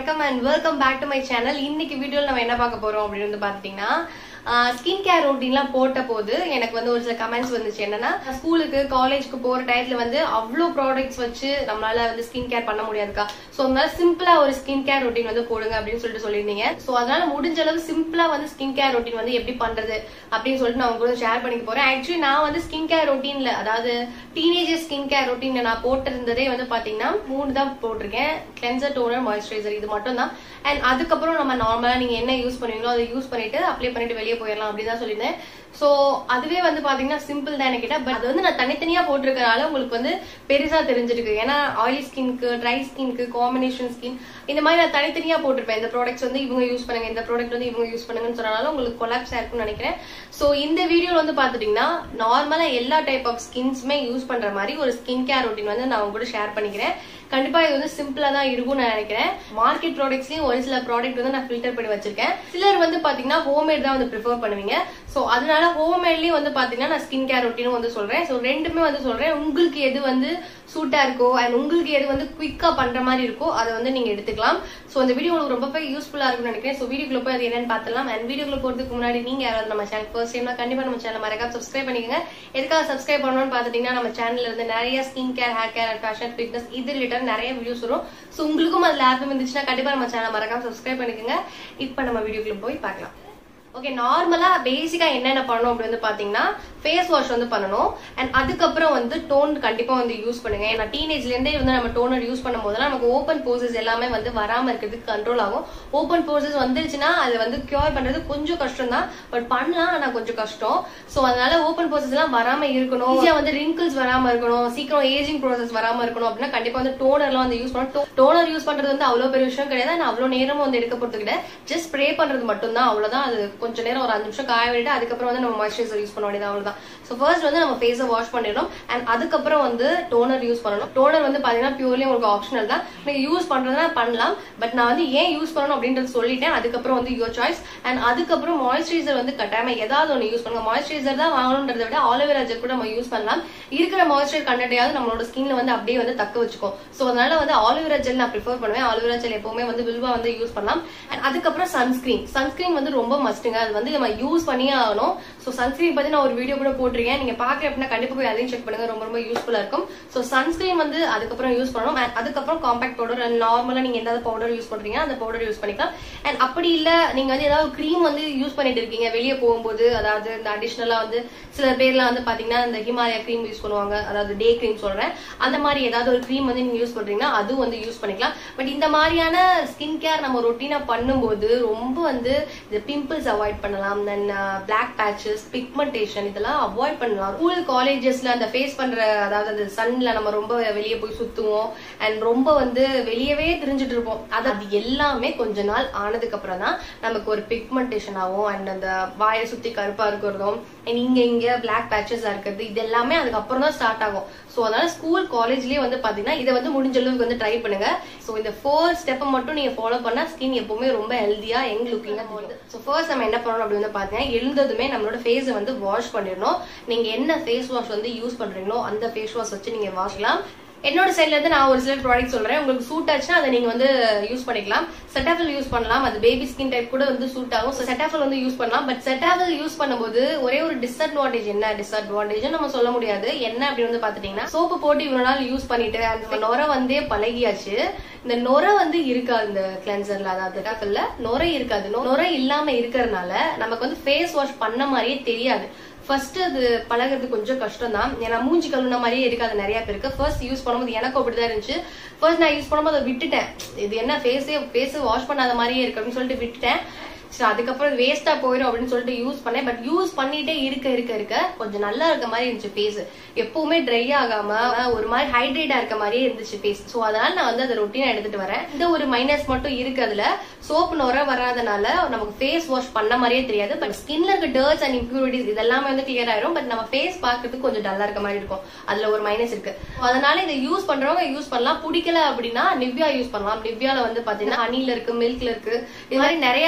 வணக்கம் and welcome back to my channel இன்னைக்கு வீடியோல நம்ம என்ன பார்க்க போறோம் அப்படின்னு வந்து பாத்தீங்கன்னா ஸ்கின் கேர் ரொட்டீன்லாம் போட்ட போது எனக்கு வந்து ஒரு சில கமெண்ட்ஸ் வந்துச்சு என்னன்னா ஸ்கூலுக்கு காலேஜ்க்கு போற டயத்துல வந்து அவ்வளோ ப்ராடக்ட்ஸ் வச்சு நம்மளால வந்து ஸ்கின் கேர் பண்ண முடியாதுக்கா ஸோ அதனால சிம்பிளா ஒரு ஸ்கின் கேர் ரொட்டீன் வந்து போடுங்க அப்படின்னு சொல்லிட்டு சொல்லியிருந்தீங்க ஸோ அதனால முடிஞ்ச அளவு சிம்பிளா வந்து ஸ்கின் கேர் ரொட்டீன் வந்து எப்படி பண்றது அப்படின்னு சொல்லிட்டு நான் உங்க கூட ஷேர் பண்ணிக்க போறேன் ஆக்சுவலி நான் வந்து ஸ்கின் கேர் ரொட்டீன்ல அதாவது டீனேஜர் ஸ்கின் கேர் ரொட்டீன்ல நான் போட்டிருந்ததே வந்து பாத்தீங்கன்னா மூணு தான் போட்டிருக்கேன் கிளென்சர் டோனர் மாய்ஸ்சரைசர் இது மட்டும் தான் அண்ட் அதுக்கப்புறம் நம்ம நார்மலா நீங்க என்ன யூஸ் பண்ணுவீங்களோ அதை யூஸ் பண்ணிட்டு அப்ளை பண்ணிட்டு வெளியே போயிடலாம் அப்படின்னு தான் சொல்லியிருந்தேன் சோ அதுவே வந்து பாத்தீங்கன்னா சிம்பிள் தான் எனக்கு பட் அது வந்து நான் தனித்தனியா போட்டிருக்கனால உங்களுக்கு வந்து பெருசா தெரிஞ்சிருக்கு ஏன்னா ஆயிலி ஸ்கின்க்கு ட்ரை ஸ்கின்க்கு காம்பினேஷன் ஸ்கின் இந்த மாதிரி நான் தனித்தனியா போட்டிருப்பேன் இந்த ப்ராடக்ட்ஸ் வந்து இவங்க யூஸ் பண்ணுங்க இந்த ப்ராடக்ட் வந்து இவங்க யூஸ் பண்ணுங்கன்னு சொன்னாலும் உங்களுக்கு கொலாப்ஸ் இருக்கும்னு நினைக்கிறேன் சோ இந்த வீடியோல வந்து பாத்துட்டீங்கன்னா நார்மலா எல்லா டைப் ஆஃப் ஸ்கின்ஸுமே யூஸ் பண்ற மாதிரி ஒரு ஸ்கின் கேர் ரொட்டீன் வந்து நான் உங்க கூட ஷேர் பண்ணிக்கிறேன் கண்டிப்பா இது வந்து சிம்பிளா தான் இருக்கும்னு நான் நினைக்கிறேன் மார்க்கெட் ப்ராடக்ட்ஸ்லயும் ஒரு சில ப்ராடக்ட் வந்து நான் ஃபில்டர் பண்ணி வச்சிருக்கேன் சிலர் வந்து பாத்தீங்கன்னா ஹோம்மேட் தான் வந்து ப்ரிஃபர் பண்ணுவீங்க சோ அதனால ஹோம்மேட்லயும் வந்து பாத்தீங்கன்னா நான் ஸ்கின் கேர் ரொட்டீனும் வந்து சொல்றேன் சோ ரெண்டுமே வந்து சொல்றேன் உங்களுக்கு எது வந்து சூட்டா இருக்கோ அண்ட் உங்களுக்கு எது வந்து குவிக்கா பண்ற மாதிரி இருக்கோ அதை வந்து நீங்க எடுத்துக்கலாம் சோ இந்த வீடியோ உங்களுக்கு ரொம்ப யூஸ்ஃபுல்லா இருக்கும்னு நினைக்கிறேன் சோ வீடியோக்குள்ள போய் அது என்னன்னு பார்த்தலாம் அண்ட் வீடியோக்குள்ள போறதுக்கு முன்னாடி நீங்க யாராவது நம்ம சேனல் ஃபர்ஸ்ட் டைம்னா கண்டிப்பா நம்ம சேனல் மறக்காம சப்ஸ்கிரைப் பண்ணிக்கோங்க எதுக்காக சப்ஸ்கிரைப் பண்ணணும்னு பாத்துட்டீங்கன்னா நம்ம சேனல்ல இருந்து நிறைய skin care hair care and fashion fitness இது ரிலேட்டட் நிறைய வீடியோஸ் வரும் சோ உங்களுக்கும் அதுல ஆர்வம் இருந்துச்சுன்னா கண்டிப்பா நம்ம சேனல் மறக்காம சப்ஸ்கிரைப் பண்ணிக்கோங்க இப்போ நம்ம வீடியோக்குள்ள போய் பார்க்கலாம் ஓகே நார்மலா பேசிக்கா என்னென்ன பண்ணணும் அப்படி வந்து பாத்தீங்கன்னா ஃபேஸ் வாஷ் வந்து பண்ணணும் அண்ட் அதுக்கப்புறம் வந்து டோன் கண்டிப்பா வந்து யூஸ் பண்ணுங்க ஏன்னா டீனேஜ்ல இருந்தே வந்து நம்ம டோனர் யூஸ் பண்ணும் போதெல்லாம் நமக்கு ஓப்பன் போர்சஸ் எல்லாமே வந்து வராம இருக்கிறதுக்கு கண்ட்ரோல் ஆகும் ஓப்பன் போர்சஸ் வந்துருச்சுன்னா அது வந்து கியூர் பண்றது கொஞ்சம் கஷ்டம் தான் பட் பண்ணலாம் ஆனா கொஞ்சம் கஷ்டம் சோ அதனால ஓப்பன் போர்சஸ் எல்லாம் வராம இருக்கணும் ஈஸியா வந்து ரிங்கிள்ஸ் வராம இருக்கணும் சீக்கிரம் ஏஜிங் ப்ராசஸ் வராம இருக்கணும் அப்படின்னா கண்டிப்பா வந்து டோனர்லாம் வந்து யூஸ் பண்ணணும் டோனர் யூஸ் பண்றது வந்து அவ்வளவு பெரிய விஷயம் கிடையாது நான் அவ்வளவு நேரமும் வந்து எடுக்க போறது கிடையாது ஜஸ்ட் ஸ்ப்ரே பண்றது மட்டும் தான் அவ்வளவுதான் அது கொஞ்ச நேரம் ஒரு அஞ்சு நிமிஷம் காய விட்டு அதுக்கப்புறம் வந்து நம்ம மாய்ஸ்சரைசர் யூஸ் பண்ண வேண்டியது அவ்வளவுதான் ஸோ ஃபர்ஸ்ட் வந்து நம்ம ஃபேஸை வாஷ் பண்ணிடணும் அண்ட் அதுக்கப்புறம் வந்து டோனர் யூஸ் பண்ணணும் டோனர் வந்து பாத்தீங்கன்னா பியூர்லி உங்களுக்கு ஆப்ஷனல் தான் நீங்க யூஸ் பண்றதுனா பண்ணலாம் பட் நான் வந்து ஏன் யூஸ் பண்ணணும் அப்படின்றது சொல்லிட்டேன் அதுக்கப்புறம் வந்து யுவர் சாய்ஸ் அண்ட் அதுக்கப்புறம் மாய்ஸ்சரைசர் வந்து கட்டாயமா ஏதாவது ஒன்று யூஸ் பண்ணுங்க மாய்ஸ்சரைசர் தான் வாங்கணுன்றதை விட ஆலோவேரா ஜெல் கூட நம்ம யூஸ் பண்ணலாம் இருக்கிற மாய்ஸ்சரைசர் கண்டென்ட்டையாவது நம்மளோட ஸ்கின்ல வந்து அப்படியே வந்து தக்க வச்சுக்கும் ஸோ அதனால வந்து ஆலோவேரா ஜெல் நான் ப்ரிஃபர் பண்ணுவேன் ஆலோவேரா ஜெல் எப்பவுமே வந்து வில்வா வந்து யூஸ் பண்ணலாம் அண்ட் அதுக்கப்புறம் சன்ஸ்கிரீன் சன்ஸ்கிரீன் வந்து ரொம்ப மஸ்ட்டுங்க அது வந்து நம்ம யூஸ் பண்ணியே ஆகணும் ஸோ சன்ஸ்கிரீன் பத்தி நான் ஒரு வீடியோ கூட போட்டிருக்கேன் நீங்க பாக்குற அப்படின்னா கண்டிப்பா போய் அதையும் செக் பண்ணுங்க ரொம்ப ரொம்ப யூஸ்ஃபுல்லா இருக்கும் ஸோ சன்ஸ்கிரீன் வந்து அதுக்கப்புறம் யூஸ் பண்ணணும் and அதுக்கப்புறம் காம்பாக்ட் பவுடர் அண்ட் நார்மலா நீங்க எதாவது பவுடர் யூஸ் பண்றீங்க அந்த பவுடர் யூஸ் பண்ணிக்கலாம் அண்ட் அப்படி இல்ல நீங்க வந்து ஏதாவது க்ரீம் வந்து யூஸ் பண்ணிட்டு இருக்கீங்க வெளியே போகும்போது அதாவது இந்த அடிஷ்னலா வந்து சில பேர்லாம் வந்து பாத்தீங்கன்னா இந்த ஹிமாலயா க்ரீம் யூஸ் பண்ணுவாங்க அதாவது டே க்ரீம் சொல்றேன் அந்த மாதிரி ஏதாவது ஒரு க்ரீம் வந்து நீங்க யூஸ் பண்றீங்கன்னா அதுவும் வந்து யூஸ் பண்ணிக்கலாம் பட் இந்த மாதிரியான ஸ்கின் கேர் நம்ம ரொட்டீனா பண்ணும்போது ரொம்ப வந்து இந்த பிம்பிள்ஸ் அவாய்ட் பண்ணலாம் தென் பிளாக் பேச்சஸ் பிக்மெண்டேஷன் இதெல்லாம் அவாய்ட் பண்ணலாம் ஸ்கூல் காலேஜஸ்ல அந்த ஃபேஸ் பண்ற அதாவது அந்த சன்ல நம்ம ரொம்ப வெளியே போய் சுத்துவோம் அண்ட் ரொம்ப வந்து வெளியவே தெரிஞ்சுட்டு இருப்போம் அது அது எல்லாமே கொஞ்ச நாள் ஆனதுக்கு அப்புறம் தான் நமக்கு ஒரு பிக்மெண்டேஷன் ஆகும் அண்ட் அந்த வாயை சுத்தி கருப்பா இருக்கிறதும் அண்ட் இங்க இங்க பிளாக் பேச்சஸ் இருக்கிறது இது எல்லாமே அதுக்கப்புறம் தான் ஸ்டார்ட் ஆகும் ஸோ அதனால ஸ்கூல் காலேஜ்லயே வந்து பாத்தீங்கன்னா இதை வந்து முடிஞ்ச அளவுக்கு வந்து ட்ரை பண்ணுங்க ஸோ இந்த ஃபோர் ஸ்டெப்பை மட்டும் நீங்க ஃபாலோ பண்ணா ஸ்கின் எப்பவுமே ரொம்ப ஹெல்தியா யங் லுக்கிங்கா வந்து ஸோ ஃபர்ஸ்ட் நம்ம என்ன பண்ணணும் அப்படி வந்து பாத்தீங்கன்னா எழுந்ததுமே நம்மளோட ஃபேஸை வந்து வாஷ் பண்ணிடணும் நீங்க என்ன ஃபேஸ் வாஷ் வந்து யூஸ் பண்றீங்களோ அந்த ஃபேஸ் வாஷ் வச்சு நீங்க வாஷ்லாம் என்னோட சைட்ல இருந்து நான் ஒரு சில ப்ராடக்ட் சொல்றேன் உங்களுக்கு சூட் ஆச்சுன்னா அதை நீங்க வந்து யூஸ் பண்ணிக்கலாம் செட்டாஃபில் யூஸ் பண்ணலாம் அது பேபி ஸ்கின் டைப் கூட வந்து சூட் ஆகும் ஸோ செட்டாஃபில் வந்து யூஸ் பண்ணலாம் பட் செட்டாஃபில் யூஸ் பண்ணும்போது ஒரே ஒரு டிஸ்அட்வான்டேஜ் என்ன டிஸ்அட்வான்டேஜ் நம்ம சொல்ல முடியாது என்ன அப்படின்னு வந்து பாத்துட்டீங்கன்னா சோப்பு போட்டு இவ்வளவு நாள் யூஸ் பண்ணிட்டு அந்த நொர வந்தே பழகியாச்சு இந்த நொர வந்து இருக்காது இந்த கிளென்சர்ல அதாவது செட்டாஃபில்ல நொர இருக்காது நொர இல்லாம இருக்கிறதுனால நமக்கு வந்து ஃபேஸ் வாஷ் பண்ண மாதிரியே தெரியாது ஃபர்ஸ்ட் அது பழகிறது கொஞ்சம் கஷ்டம் தான் ஏன்னா மூஞ்சி கழுவுன மாதிரியே இருக்காது நிறைய பேருக்கு ஃபர்ஸ்ட் யூஸ் பண்ணும்போது எனக்கும் அப்படிதான் இருந்துச்சு ஃபர்ஸ்ட் நான் யூஸ் பண்ணும்போது அதை விட்டுட்டேன் இது என்ன ஃபேஸே ஃபேஸ் வாஷ் பண்ணாத மாதிரியே இருக்கு அப்படின்னு சொல்லிட்டு விட்டுட்டேன் சரி அதுக்கப்புறம் வேஸ்டா போயிடும் அப்படின்னு சொல்லிட்டு யூஸ் பண்ணேன் பட் யூஸ் பண்ணிட்டே இருக்க இருக்க இருக்க கொஞ்சம் நல்லா இருக்க மாதிரி இருந்துச்சு ஃபேஸ் எப்பவுமே ட்ரை ஆகாம ஒரு மாதிரி ஹைட்ரேட்டா இருக்க மாதிரியே இருந்துச்சு ஃபேஸ் ஸோ அதனால நான் வந்து அதை ரொட்டீனா எடுத்துட்டு வரேன் இந்த ஒரு மைனஸ் மட்டும் இருக்கு அதுல சோப் நுர வராதனால நமக்கு ஃபேஸ் வாஷ் பண்ண மாதிரியே தெரியாது பட் ஸ்கின்ல இருக்க டர்ட்ஸ் அண்ட் இம்ப்யூரிட்டிஸ் இதெல்லாமே வந்து கிளியர் ஆயிரும் பட் நம்ம ஃபேஸ் பாக்குறதுக்கு கொஞ்சம் டல்லா இருக்க மாதிரி இருக்கும் அதுல ஒரு மைனஸ் இருக்கு அதனால இதை யூஸ் பண்றவங்க யூஸ் பண்ணலாம் பிடிக்கல அப்படின்னா நிவ்யா யூஸ் பண்ணலாம் நிவ்யால வந்து பாத்தீங்கன்னா ஹனில இருக்கு மில்க்ல இருக்கு இது மாதிரி நிறைய டைப்ல இருக்கு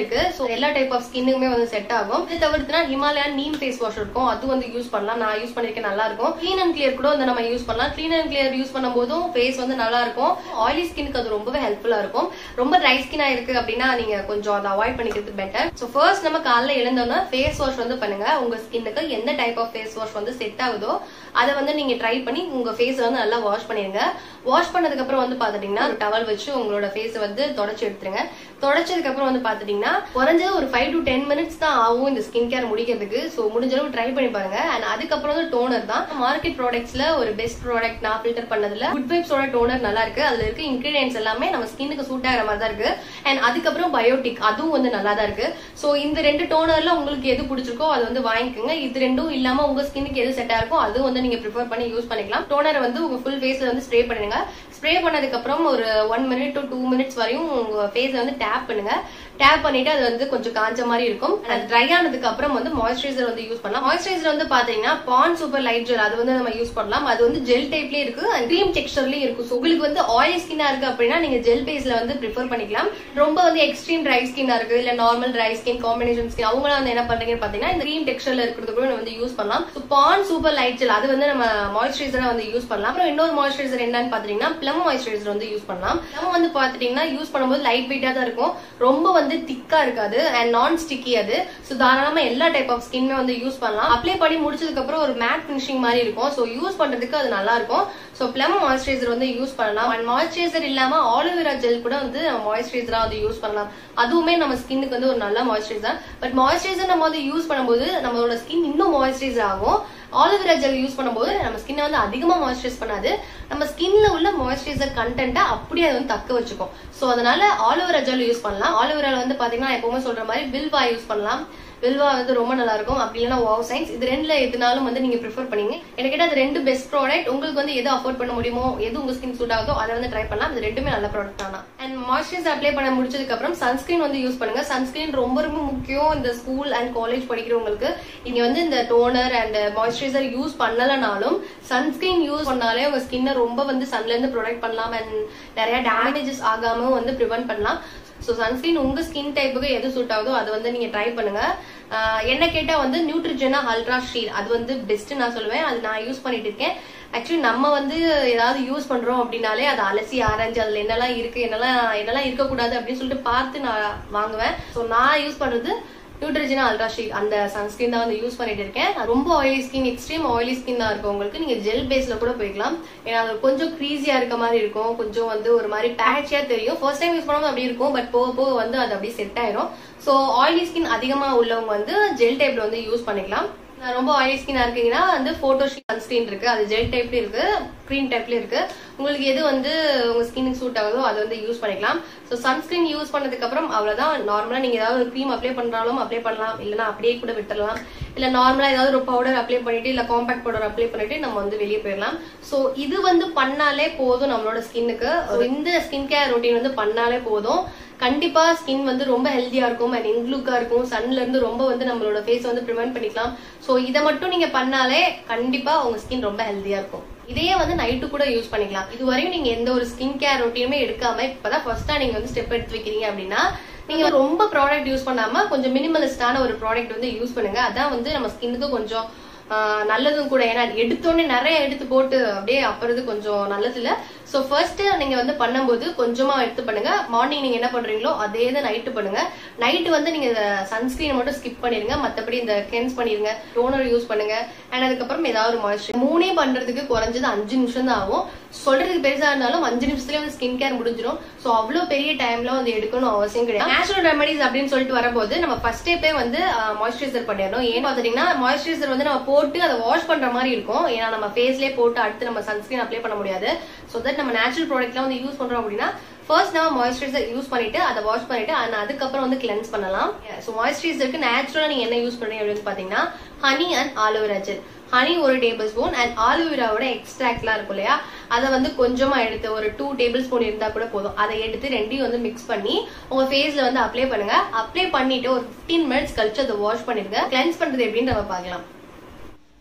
இருக்கு ஸோ எல்லா டைப் ஆஃப் ஸ்கின்னுக்குமே வந்து செட் ஆகும் இது தவிர்த்துனா ஹிமாலயன் நீம் ஃபேஸ் வாஷ் இருக்கும் அது வந்து யூஸ் பண்ணலாம் நான் யூஸ் பண்ணிருக்கேன் நல்லா இருக்கும் க்ளீன் அண்ட் கிளியர் கூட வந்து நம்ம யூஸ் பண்ணலாம் க்ளீன் அண்ட் கிளியர் யூஸ் பண்ணும்போதும் ஃபேஸ் வந்து நல்லா இருக்கும் ஆயிலி ஸ்கினுக்கு அது ரொம்பவே ஹெல்ப்ஃபுல்லா இருக்கும் ரொம்ப ட்ரை ஸ்கின்னா இருக்கு அப்படின்னா நீங்க கொஞ்சம் அதை அவாய்ட் பண்ணிக்கிறது பெட்டர் ஸோ ஃபர்ஸ்ட் நம்ம காலைல எழுந்தோன்னா ஃபேஸ் வாஷ் வந்து பண்ணுங்க உங்க ஸ்கின்னுக்கு எந்த டைப் ஆஃப் ஃபேஸ் வாஷ் வந்து செட் ஆகுதோ அதை வந்து நீங்க ட்ரை பண்ணி உங்க ஃபேஸ் வந்து நல்லா வாஷ் பண்ணிருங்க வாஷ் பண்ணதுக்கு அப்புறம் வந்து பாத்துட்டீங்கன்னா டவல் வச்சு உங்களோட ஃபேஸ் வந்து தொடச்சு எடுத்துருங்க தொடச்சதுக்கு அப்புறம் வந்து பாத்துட்டீங்கன்னா குறைஞ்சது ஒரு ஃபைவ் டு டென் மினிட்ஸ் தான் ஆகும் இந்த ஸ்கின் கேர் முடிக்கிறதுக்கு ஸோ முடிஞ்ச அளவு ட்ரை பண்ணி பாருங்க அண்ட் அதுக்கப்புறம் வந்து டோனர் தான் மார்க்கெட் ப்ராடக்ட்ஸ்ல ஒரு பெஸ்ட் ப்ராடக்ட் நான் ஃபில்டர் பண்ணதுல குட் வைப்ஸோட டோனர் நல்லா இருக்கு அதுல இருக்க இன்கிரீடியன்ஸ் எல்லாமே நம்ம ஸ்கின்னுக்கு சூட் ஆகிற மாதிரி தான் இருக்கு அண்ட் அதுக்கப்புறம் பயோட்டிக் அதுவும் வந்து நல்லா தான் இருக்கு ஸோ இந்த ரெண்டு டோனர்ல உங்களுக்கு எது பிடிச்சிருக்கோ அது வந்து வாங்கிக்கோங்க இது ரெண்டும் இல்லாம உங்க ஸ்கின்னுக்கு எது செட் ஆயிருக்கோ அது வந்து நீங்க ப்ரிஃபர் பண்ணி யூஸ் பண்ணிக்கலாம் டோனரை வந்து உங்க ஃபுல் ஃபேஸ்ல வந்து ஸ்ப்ரே பண்ணுங்க ஸ்ப்ரே பண்ணதுக்கு அப்புறம் ஒரு one minute to two minutes வரையும் உங்க ஃபேஸ் வந்து டேப் பண்ணுங்க டேப் பண்ணிட்டு அது வந்து கொஞ்சம் காஞ்ச மாதிரி இருக்கும் அது ட்ரை ஆனதுக்கு அப்புறம் வந்து மாய்ஸ்சரைசர் வந்து யூஸ் பண்ணலாம் மாய்ஸ்சரைசர் வந்து பாத்தீங்கன்னா பான் சூப்பர் லைட் ஜெல் அது வந்து நம்ம யூஸ் பண்ணலாம் அது வந்து ஜெல் டைப்லயே இருக்கு அண்ட் க்ரீம் டெக்ஸ்டர்லயும் இருக்கு So, உங்களுக்கு வந்து ஆயில் ஸ்கின்னா இருக்கு அப்படின்னா நீங்க ஜெல் பேஸ்ல வந்து ப்ரிஃபர் பண்ணிக்கலாம் ரொம்ப வந்து எக்ஸ்ட்ரீம் ட்ரை ஸ்கின்னா இருக்கு இல்ல normal dry skin combination skin அவங்களாம் வந்து என்ன பண்றீங்கன்னு பாத்தீங்கன்னா இந்த க்ரீம் டெக்ஸ்டர்ல இருக்கிறது கூட வந்து யூஸ் பண்ணலாம் so Pond's super light gel அது வந்து நம்ம மாய்ஸ்சரைசரா வந்து யூஸ் பண்ணலாம் அப்புறம் இன்னொரு மாய்ஸ்சரைசர் என்னன்னு பாத்தீங்கன்னா பிளம் மாய்ஸ்சரைசர் வந்து யூஸ் பண்ணலாம் பிளம் வந்து பாத்துட்டீங்கன்னா யூஸ் பண்ணும்போது லைட் வெயிட்டா தான் இருக்கும் ரொம்ப வந்து திக்கா இருக்காது அண்ட் நான் ஸ்டிக்கி அது ஸோ தாராளமா எல்லா டைப் ஆஃப் ஸ்கின்மே வந்து யூஸ் பண்ணலாம் அப்ளை பண்ணி முடிச்சதுக்கு அப்புறம் ஒரு மேட் ஃபினிஷிங் மாதிரி இருக்கும் ஸோ யூஸ் பண்றதுக்கு அது நல்லா இருக்கும் ஸோ பிளம் மாய்ஸ்சரைசர் வந்து யூஸ் பண்ணலாம் அண்ட் மாய்ஸ்சரைசர் இல்லாம ஆலோவேரா ஜெல் கூட வந்து மாய்ஸ்சரைசரா வந்து யூஸ் பண்ணலாம் அதுவுமே நம்ம ஸ்கின்னுக்கு வந்து ஒரு நல்ல மாய்ஸ்சரைசர் பட் மாய்ஸ்சரைசர் நம்ம வந்து யூஸ் பண்ணும்போது நம்மளோட ஸ்கின் இன்னும் மாய்ஸ்சரைசர் ஆகும் ஆலோவேரா ஜெல் யூஸ் பண்ணும்போது நம்ம ஸ்கின்னை வந்து அதிகமா மாய்ஸ்சரைஸ் பண்ணாது நம்ம ஸ்கின்ல உள்ள மாய்ஸ்சரைசர் கண்டென்ட்டை அப்படியே அது வந்து தக்க வச்சுக்கும் ஸோ அதனால ஆலோவேரா ஜெல் யூஸ் பண்ணலாம் ஆலோவேரா வந்து பாத்தீங்கன்னா எப்பவுமே சொல்ற மாதிரி பில்வா யூஸ் பண்ணலாம் வில்வா வந்து ரொம்ப நல்லா இருக்கும் அப்படி இல்லைன்னா வாவ் சயின்ஸ் இது ரெண்டுல எதுனாலும் வந்து நீங்க ப்ரிஃபர் பண்ணீங்க எனக்கு கேட்ட அது ரெண்டு பெஸ்ட் ப்ராடக்ட் உங்களுக்கு வந்து எது அஃபோர்ட் பண்ண முடியுமோ எது உங்க ஸ்கின் சூட் ஆகுதோ அதை வந்து ட்ரை பண்ணலாம் இது ரெண்டுமே நல்ல ப்ராடக்ட் தானா அண்ட் மாய்ஸ்சரைசர் அப்ளை பண்ண முடிச்சதுக்கு அப்புறம் சன்ஸ்கிரீன் வந்து யூஸ் பண்ணுங்க சன்ஸ்கிரீன் ரொம்ப ரொம்ப முக்கியம் இந்த ஸ்கூல் அண்ட் காலேஜ் படிக்கிறவங்களுக்கு நீங்க வந்து இந்த டோனர் அண்ட் மாய்ஸ்சரைசர் யூஸ் பண்ணலனாலும் சன்ஸ்கிரீன் யூஸ் பண்ணாலே உங்க ஸ்கின்னை ரொம்ப வந்து சன்ல இருந்து ப்ரொடெக்ட் பண்ணலாம் அண்ட் நிறைய டேமேஜஸ் ஆகாம வந்து ப்ரிவென்ட் பண்ணலாம் ஸோ சன்ஸ்கிரீன் உங்க ஸ்கின் டைப்புக்கு எது சூட் ஆகுதோ அதை வந்து நீங்க ட்ரை பண்ணுங்க ஆஹ் என்ன கேட்டா வந்து நியூட்ரிஜனா அல்ட்ரா ஷீர் அது வந்து பெஸ்ட் நான் சொல்லுவேன் அது நான் யூஸ் பண்ணிட்டு இருக்கேன் ஆக்சுவலி நம்ம வந்து ஏதாவது யூஸ் பண்றோம் அப்படின்னாலே அதை அலசி ஆராய்ஞ்சு அதுல என்னெல்லாம் இருக்கு என்னெல்லாம் என்னெல்லாம் இருக்கக்கூடாது அப்படின்னு சொல்லிட்டு பார்த்து நான் வாங்குவேன் ஸோ நான் யூஸ் பண்றது நியூட்ரிஜனா அல்ட்ரா ஷீட் அந்த சன்ஸ்கிரீன் தான் வந்து யூஸ் பண்ணிட்டு இருக்கேன் ரொம்ப oily skin extreme oily skin தான் இருக்கும் உங்களுக்கு நீங்க ஜெல் பேஸ்ல கூட போய்க்கலாம் ஏன்னா அது கொஞ்சம் க்ரீஸியா இருக்க மாதிரி இருக்கும் கொஞ்சம் வந்து ஒரு மாதிரி பேட்சியா தெரியும் ஃபர்ஸ்ட் டைம் யூஸ் பண்ணும்போது அப்படி இருக்கும் பட் போக போக வந்து அது அப்படியே செட் ஆயிரும் ஸோ ஆயிலி ஸ்கின் அதிகமா உள்ளவங்க வந்து ஜெல் டைப்ல வந்து யூஸ் பண்ணிக்கலாம் நான் ரொம்ப ஆயிலி ஸ்கின்னா இருக்கீங்கன்னா வந்து போட்டோ சன்ஸ்கிரீன் இருக்கு அது ஜெல் டைப்ல இருக்கு க்ரீம் டைப்ல இருக்கு உங்களுக்கு எது வந்து உங்க ஸ்கின்னுக்கு சூட் ஆகுதோ அதை வந்து யூஸ் பண்ணிக்கலாம் ஸோ சன்ஸ்கிரீன் யூஸ் பண்ணதுக்கு அப்புறம் அவ்வளவுதான் நார்மலா நீங்க ஏதாவது ஒரு க்ரீம் அப்ளை பண்றாலும் அப்ளை பண்ணலாம் இல்லைன்னா அப்படியே கூட விட்டுறலாம் இல்ல நார்மலா ஏதாவது ஒரு பவுடர் அப்ளை பண்ணிட்டு இல்ல காம்பாக்ட் பவுடர் அப்ளை பண்ணிட்டு நம்ம வந்து வெளியே போயிடலாம் ஸோ இது வந்து பண்ணாலே போதும் நம்மளோட ஸ்கின்னுக்கு இந்த ஸ்கின் கேர் ரொட்டீன் வந்து பண்ணாலே போதும் கண்டிப்பா ஸ்கின் வந்து ரொம்ப ஹெல்தியா இருக்கும் அண்ட் இன்க்ளூக்கா இருக்கும் சன்ல இருந்து ரொம்ப வந்து நம்மளோட ஃபேஸ் வந்து ப்ரிவென்ட் பண்ணிக்கலாம் ஸோ இதை மட்டும் நீங்க பண்ணாலே கண்டிப்பா உங்க ஸ்கின் ரொம்ப ஹெல்தியா இருக்கும் இதையே வந்து நைட்டு கூட யூஸ் பண்ணிக்கலாம் இதுவரையும் நீங்க எந்த ஒரு ஸ்கின் கேர் ரொட்டீனுமே எடுக்காம இப்பதான் ஃபர்ஸ்டா நீங்க வந்து ஸ்டெப் எடுத்து வைக்கிறீங்க அப்படின்னா நீங்க ரொம்ப ப்ராடக்ட் யூஸ் பண்ணாம கொஞ்சம் மினிமலிஸ்டான ஒரு ப்ராடக்ட் வந்து யூஸ் பண்ணுங்க அதான் வந்து நம்ம ஸ்கின்னுக்கு கொஞ்சம் ஆஹ் நல்லதும் கூட ஏன்னா எடுத்தோடனே நிறைய எடுத்து போட்டு அப்படியே அப்புறது கொஞ்சம் நல்லது இல்ல சோ ஃபர்ஸ்ட் நீங்க வந்து பண்ணும்போது கொஞ்சமா எடுத்து பண்ணுங்க மார்னிங் நீங்க என்ன பண்றீங்களோ அதே தான் நைட்டு பண்ணுங்க நைட்டு வந்து நீங்க சன்ஸ்கிரீன் மட்டும் ஸ்கிப் பண்ணிருங்க மத்தபடி இந்த கிளென்ஸ் பண்ணிருங்க டோனர் யூஸ் பண்ணுங்க அண்ட் அதுக்கப்புறம் ஏதாவது ஒரு மாய்ஸ்சர் மூணே பண்றதுக்கு குறைஞ்சது அஞ்சு நிமிஷம் தான் ஆகும் சொல்றதுக்கு பெருசா இருந்தாலும் அஞ்சு நிமிஷத்துலயே வந்து ஸ்கின் கேர் முடிஞ்சிடும் சோ அவ்வளவு பெரிய டைம்ல வந்து எடுக்கணும் அவசியம் கிடையாது நேச்சுரல் ரெமடிஸ் அப்படின்னு சொல்லிட்டு வரும்போது நம்ம ஃபர்ஸ்ட் ஸ்டெப்பே வந்து மாய்ஸ்சரைசர் பண்ணிடணும் ஏன்னு பாத்தீங்கன்னா மாய்ஸ்சரைசர் வந்து நம்ம போட்டு அதை வாஷ் பண்ற மாதிரி இருக்கும் ஏன்னா நம்ம ஃபேஸ்லயே போட்டு அடுத்து நம்ம சன்ஸ்கிரீன் அப்ளை பண்ண முடியாது சோ தட் நம்ம நேச்சுரல் ப்ராடக்ட்லாம் வந்து யூஸ் பண்றோம் அப்படின்னா ஃபர்ஸ்ட் நம்ம மாய்ஸ்சரைசர் யூஸ் பண்ணிட்டு அதை வாஷ் பண்ணிட்டு and அதுக்கப்புறம் வந்து கிளென்ஸ் பண்ணலாம் ஸோ மாய்ஸ்சரைசருக்கு நேச்சுரலா நீங்க என்ன யூஸ் பண்றீங்க அப்படின்னு பாத்தீங்கன்னா honey and aloe vera gel honey ஒரு டேபிள் ஸ்பூன் அண்ட் ஆலோவேராவோட எக்ஸ்ட்ராக்ட்லாம் இருக்கும் இல்லையா அதை வந்து கொஞ்சமா எடுத்து ஒரு டூ டேபிள் ஸ்பூன் இருந்தா கூட போதும் அதை எடுத்து ரெண்டையும் வந்து மிக்ஸ் பண்ணி உங்க ஃபேஸ்ல வந்து அப்ளை பண்ணுங்க அப்ளை பண்ணிட்டு ஒரு 15 மினிட்ஸ் கழிச்சு அதை வாஷ் பண்ணிருங்க கிளென்ஸ் பண்றது எப்படின்னு நம்ம பார்க்கலாம்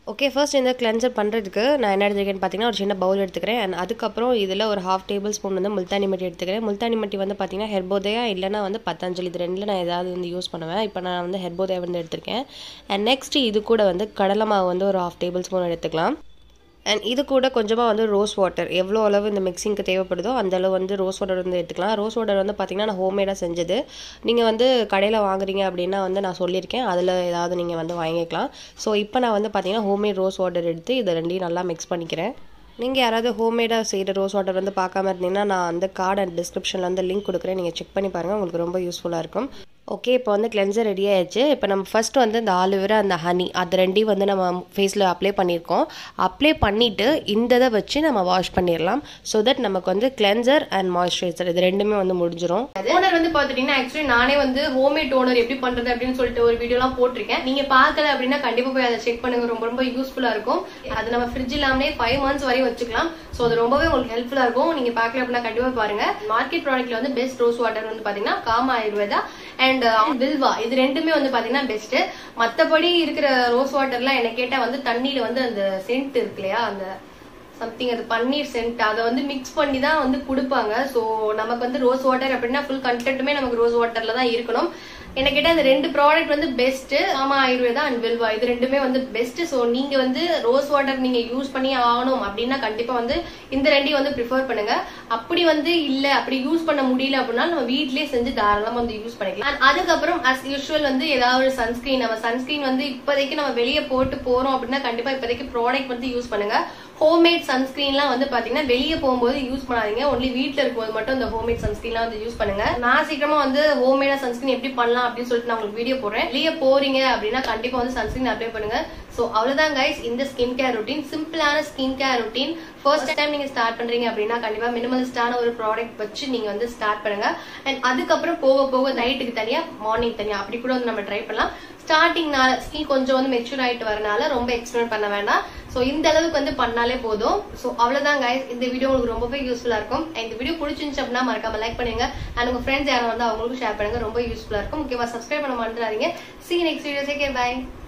ஓகே ஃபர்ஸ்ட் இந்த கிளென்சர் பண்ணுறதுக்கு நான் என்ன எடுத்துருக்கேன்னு பார்த்தீங்கன்னா ஒரு சின்ன பவுல் எடுத்துக்கிறேன் அண்ட் அதுக்கப்புறம் இதில் ஒரு ஹாஃப் டேபிள் ஸ்பூன் வந்து முல்தானி மட்டி எடுத்துக்கிறேன் முல்தானி மட்டி வந்து பார்த்தீங்கன்னா ஹெர்போதயா இல்லைனா வந்து பத்தஞ்சலி இது ரெண்டில் நான் ஏதாவது வந்து யூஸ் பண்ணுவேன் இப்போ நான் வந்து ஹெர்போதயா வந்து எடுத்திருக்கேன் அண்ட் நெக்ஸ்ட் இது கூட வந்து கடலை மாவு வந்து ஒரு ஹாஃப் டேபிள் ஸ்பூன் எடுத்துக்கலாம் அண்ட் இது கூட கொஞ்சமாக வந்து ரோஸ் வாட்டர் எவ்வளோ அளவு இந்த மிக்சிங்க்கு தேவைப்படுதோ அந்த அளவு வந்து ரோஸ் வாட்டர் வந்து எடுத்துக்கலாம் ரோஸ் வாட்டர் வந்து பார்த்திங்கன்னா நான் ஹோம்மேடாக செஞ்சது நீங்கள் வந்து கடையில் வாங்குறீங்க அப்படின்னா வந்து நான் சொல்லியிருக்கேன் அதில் ஏதாவது நீங்கள் வந்து வாங்கிக்கலாம் ஸோ இப்போ நான் வந்து பார்த்தீங்கன்னா ஹோம்மேட் ரோஸ் வாட்டர் எடுத்து இதை ரெண்டையும் நல்லா மிக்ஸ் பண்ணிக்கிறேன் நீங்கள் யாராவது ஹோம்மேடாக செய்கிற ரோஸ் வாட்டர் வந்து பார்க்காம இருந்தீங்கன்னா நான் அந்த கார்டு அண்ட் டிஸ்கிரிப்ஷனில் வந்து லிங்க் கொடுக்குறேன் நீங்கள் செக் பண்ணி பாருங்கள் உங்களுக்கு ரொம்ப யூஸ்ஃபுல்லாக இருக்கும் ஓகே இப்போ வந்து கிளென்சர் ரெடி ஆயிடுச்சு இப்போ நம்ம ஃபர்ஸ்ட் வந்து இந்த ஆலுவேரா அந்த ஹனி அது ரெண்டையும் வந்து நம்ம ஃபேஸில் அப்ளை பண்ணியிருக்கோம் அப்ளை பண்ணிவிட்டு இந்த இதை வச்சு நம்ம வாஷ் பண்ணிடலாம் ஸோ தட் நமக்கு வந்து கிளென்சர் அண்ட் மாய்ஸ்சரைசர் இது ரெண்டுமே வந்து முடிஞ்சிரும் டோனர் வந்து பாத்துட்டீங்கன்னா ஆக்சுவலி நானே வந்து ஹோம்மேட் டோனர் எப்படி பண்றது அப்படின்னு சொல்லிட்டு ஒரு வீடியோலாம் போட்டிருக்கேன் நீங்க பார்க்கல அப்படின்னா கண்டிப்பா போய் அதை செக் பண்ணுங்க ரொம்ப ரொம்ப யூஸ்ஃபுல்லா இருக்கும் அது நம்ம ஃப்ரிட்ஜ் இல்லாமலே ஃபைவ் மந்த்ஸ் வரையும் வச்சுக்கலாம் ஸோ அது ரொம்பவே உங்களுக்கு ஹெல்ப்ஃபுல்லா இருக்கும் நீங்க பார்க்கல அப்படின்னா கண்டிப்பா பாருங்க மார்க்கெட் ப்ராடக்ட்ல வந்து பெஸ்ட் ரோஸ் வாட்டர் வந்து பாத்தீங்கன்னா காமா ஆயுர்வேதா அண்ட் வில்வா இது ரெண்டுமே வந்து பாத்தீங்கன்னா பெஸ்ட் மத்தபடி இருக்கிற ரோஸ் வாட்டர்லாம் என்ன கேட்டா வந்து தண்ணியில வந்து அந்த சென்ட் இருக்கு இல்லையா அந்த சம்திங் அது பன்னீர் சென்ட் அதை வந்து மிக்ஸ் பண்ணி தான் வந்து கொடுப்பாங்க ஸோ நமக்கு வந்து ரோஸ் வாட்டர் அப்படின்னா ஃபுல் கண்டென்ட்டுமே நமக்கு ரோஸ் வாட்டர்ல தான் இருக்கணும் என்ன கேட்டா இந்த ரெண்டு ப்ராடக்ட் வந்து பெஸ்ட் ஆமா ஆயுர்வேதா அண்ட் வில்வா இது ரெண்டுமே வந்து பெஸ்ட் ஸோ நீங்க வந்து ரோஸ் வாட்டர் நீங்க யூஸ் பண்ணி ஆகணும் அப்படின்னா கண்டிப்பா வந்து இந்த ரெண்டையும் வந்து ப்ரிஃபர் பண்ணுங்க அப்படி வந்து இல்ல அப்படி யூஸ் பண்ண முடியல அப்படின்னா நம்ம வீட்லயே செஞ்சு தாராளமா வந்து யூஸ் பண்ணிக்கலாம் And அதுக்கப்புறம் அஸ் யூஸ்வல் வந்து ஏதாவது ஒரு சன்ஸ்கிரீன் நம்ம சன்ஸ்கிரீன் வந்து இப்போதைக்கு நம்ம வெளியே போட்டு போறோம் அப்படின்னா கண்டிப்பா இப்போதைக்கு ப்ராடக்ட் வந்து யூஸ் பண்ணுங்க ஹோம்மேட் சன்ஸ்கிரீன்லாம் வந்து பாத்தீங்கன்னா வெளியே போகும்போது யூஸ் பண்ணாதீங்க ஒன்லி வீட்ல இருக்கும்போது மட்டும் இந்த ஹோம்மேட் சன்ஸ்கிரீன்லாம் வந்து யூஸ் பண்ணுங்க நான் சீக்கிரமா வந்து ஹோம்மேடா சன்ஸ்கிரீன் எப்படி பண்ணலாம் அப்படின்னு சொல்லிட்டு நான் உங்களுக்கு வீடியோ போடுறேன் வெளியே போறீங்க அப்படின்னா கண்டிப்பா வந்து சன்ஸ்கிரீன் அப்ளை பண்ணுங்க சோ அவ்வளவுதான் கைஸ் இந்த ஸ்கின் கேர் ரொட்டீன் சிம்பிளான skin care routine first time நீங்க ஸ்டார்ட் பண்றீங்க அப்படின்னா கண்டிப்பா மினிமலிஸ்டான ஒரு ப்ராடக்ட் வச்சு நீங்க வந்து ஸ்டார்ட் பண்ணுங்க அண்ட் அதுக்கப்புறம் போக போக நைட்டுக்கு தனியா மார்னிங் தனியா அப்படி கூட வந்து நம்ம ட்ரை பண்ணலாம் ஸ்டார்டிங்னால ஸ்கின் கொஞ்சம் வந்து மெச்சூர் ஆயிட்டு வரனால ரொம்ப எக்ஸ்பிளைன் பண்ண வேண்டாம் சோ இந்த அளவுக்கு வந்து பண்ணாலே போதும் சோ அவ்வளவுதான் guys இந்த வீடியோ உங்களுக்கு ரொம்பவே யூஸ்ஃபுல்லா இருக்கும் And இந்த வீடியோ பிடிச்சிருந்துச்சு அப்படின்னா மறக்காம லைக் பண்ணுங்க அண்ட் உங்க ஃப்ரெண்ட்ஸ் யாரும் வந்து அவங்களுக்கும் ஷேர் பண்ணுங்க ரொம்ப யூஸ்ஃபுல்லா இருக்கும் முக்கியமா சப்ஸ்கிரைப் பண்ண மறந்துடாதீங்க see you next video take care bye